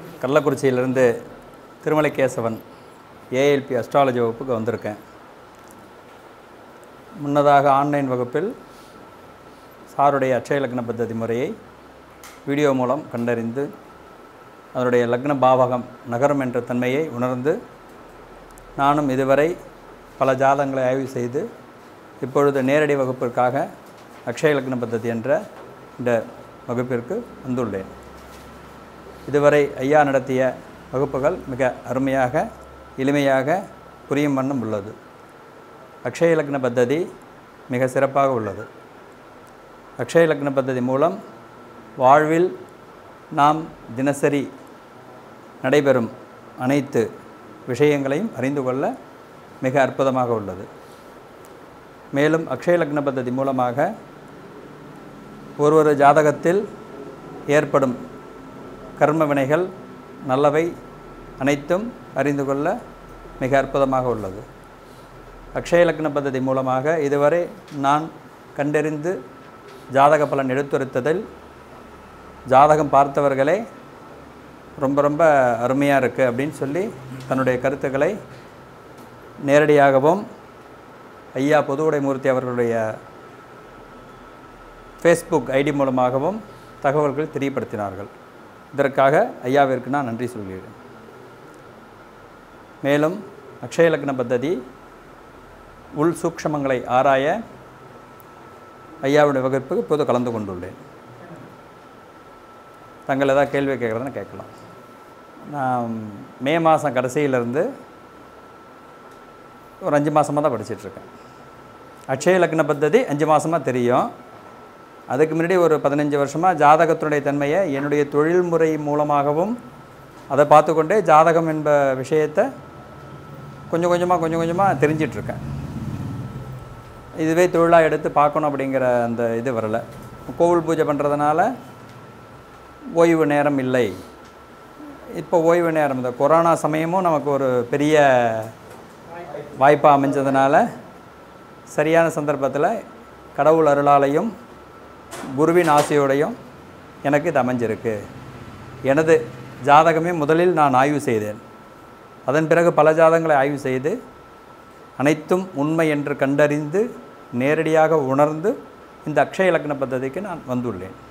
கள்ளக்குறிச்சியிலிருந்து திருமலைக்கேசவன் ALP astrology வகுப்புக்கு வந்திருக்கேன் முன்னதாக ஆன்லைன் வகுப்பில் சாருடைய அட்சய லக்ன பத்ததி முறையை வீடியோ மூலம் கண்டறிந்து அதனுடைய லக்ன பாவகம் நகரம் என்ற தன்மையை உணர்ந்து நானும் இதுவரை பல ஜாதங்களை ஆய்வு செய்து இப்பொழுது நேரடி வகுப்பிற்காக அக்ஷய லக்ன பத்ததி என்ற இந்த வகுப்பிற்கு வந்துள்ளேன் இதுவரை ஐயா நடத்திய வகுப்புகள் மிக அருமையாக எளிமையாக புரியும் வண்ணம் உள்ளது அக்ஷய லக்ன பத்ததி மிக சிறப்பாக உள்ளது அக்ஷய லக்ன பத்ததி மூலம் வாழ்வில் நாம் தினசரி நடைபெறும் அனைத்து விஷயங்களையும் அறிந்து கொள்ள மிக அற்புதமாக உள்ளது மேலும் அக்ஷய லக்ன பத்ததி மூலமாக ஒரு ஒரு ஜாதகத்தில் ஏற்படும் கர்ம வினைகள் நல்லவை அனைத்தும் அறிந்து கொள்ள மிக அற்புதமாக உள்ளது அக்ஷய லக்ன பദ്ധதி மூலமாக இதுவரை நான் கண்டறிந்து ஜாதக பலன் எடுத்துரைத்ததில் ஜாதகம் பார்த்தவர்களே ரொம்ப ரொம்ப அருமையாக இருக்குது அப்படின்னு சொல்லி தன்னுடைய கருத்துக்களை நேரடியாகவும் ஐயா பொதுவுடைமூர்த்தி அவர்களுடைய ஃபேஸ்புக் ஐடி மூலமாகவும் தகவல்கள் தெரியப்படுத்தினார்கள் இதற்காக ஐயாவிற்கு நான் நன்றி சொல்கிறேன் மேலும் அக்ஷய லக்ன பத்ததி உள் சூக்ஷமங்களை ஆராய ஐயாவுடைய வகுப்புக்கு இப்போது கலந்து கொண்டுள்ளேன் தங்கள் ஏதாவது கேள்வி கேட்குறதுன்னு கேட்கலாம் நான் மே மாதம் கடைசியிலேருந்து ஒரு அஞ்சு மாதமாக தான் படிச்சிட்ருக்கேன் அக்ஷய லக்ன பத்ததி அஞ்சு மாதமாக தெரியும் அதுக்கு முன்னாடி ஒரு பதினஞ்சு வருஷமாக ஜாதகத்தினுடைய தன்மையை என்னுடைய தொழில்முறை மூலமாகவும் அதை பார்த்துக்கொண்டே ஜாதகம் என்ப விஷயத்தை கொஞ்சம் கொஞ்சமாக கொஞ்சம் கொஞ்சமாக தெரிஞ்சிட்ருக்கேன் இதுவே தொழிலாக எடுத்து பார்க்கணும் அப்படிங்கிற அந்த இது வரலை கோவில் பூஜை பண்ணுறதுனால ஓய்வு நேரம் இல்லை இப்போ ஓய்வு நேரம் இந்த கொரோனா சமயமும் நமக்கு ஒரு பெரிய வாய்ப்பாக அமைஞ்சதுனால சரியான சந்தர்ப்பத்தில் கடவுள் அருளாலையும் குருவின் ஆசையோடையும் எனக்கு இது அமைஞ்சிருக்கு எனது ஜாதகமே முதலில் நான் ஆய்வு செய்தேன் அதன் பிறகு பல ஜாதகங்களை ஆய்வு செய்து அனைத்தும் உண்மை என்று கண்டறிந்து நேரடியாக உணர்ந்து இந்த அக்ஷய லக்ன பദ്ധதிக்கு நான் வந்துள்ளேன்